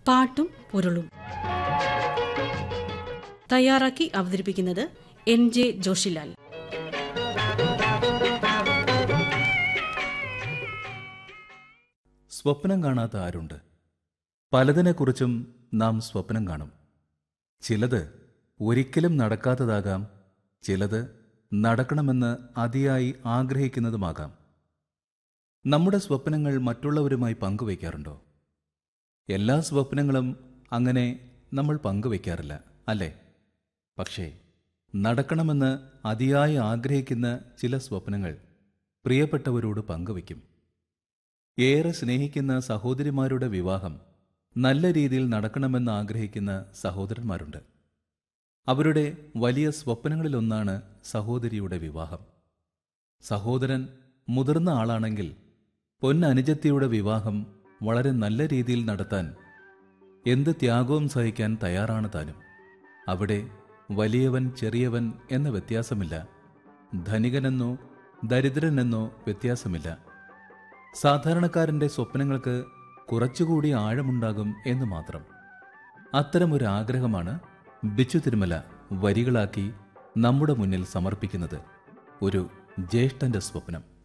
പാട്ടും പൊരുളും തയ്യാറാക്കി അവതരിപ്പിക്കുന്നത് എൻ ജെ ജോഷിലാൽ സ്വപ്നം കാണാത്ത ആരുണ്ട് പലതിനെക്കുറിച്ചും നാം സ്വപ്നം കാണും ചിലത് ഒരിക്കലും നടക്കാത്തതാകാം ചിലത് നടക്കണമെന്ന് അതിയായി ആഗ്രഹിക്കുന്നതുമാകാം നമ്മുടെ സ്വപ്നങ്ങൾ മറ്റുള്ളവരുമായി പങ്കുവയ്ക്കാറുണ്ടോ എല്ലാ സ്വപ്നങ്ങളും അങ്ങനെ നമ്മൾ പങ്കുവയ്ക്കാറില്ല അല്ലേ പക്ഷേ നടക്കണമെന്ന് അതിയായി ആഗ്രഹിക്കുന്ന ചില സ്വപ്നങ്ങൾ പ്രിയപ്പെട്ടവരോട് പങ്കുവയ്ക്കും ഏറെ സ്നേഹിക്കുന്ന സഹോദരിമാരുടെ വിവാഹം നല്ല രീതിയിൽ നടക്കണമെന്ന് ആഗ്രഹിക്കുന്ന സഹോദരന്മാരുണ്ട് അവരുടെ വലിയ സ്വപ്നങ്ങളിലൊന്നാണ് സഹോദരിയുടെ വിവാഹം സഹോദരൻ മുതിർന്ന ആളാണെങ്കിൽ പൊന്നനുജത്തിയുടെ വിവാഹം വളരെ നല്ല രീതിയിൽ നടത്താൻ എന്ത് ത്യാഗവും സഹിക്കാൻ തയ്യാറാണ് താനും അവിടെ വലിയവൻ ചെറിയവൻ എന്ന വ്യത്യാസമില്ല ധനികനെന്നോ ദരിദ്രനെന്നോ വ്യത്യാസമില്ല സാധാരണക്കാരന്റെ സ്വപ്നങ്ങൾക്ക് കുറച്ചുകൂടി ആഴമുണ്ടാകും എന്ന് മാത്രം അത്തരമൊരു ആഗ്രഹമാണ് ബിച്ചു തിരുമല വരികളാക്കി നമ്മുടെ മുന്നിൽ സമർപ്പിക്കുന്നത് ഒരു ജ്യേഷ്ഠന്റെ സ്വപ്നം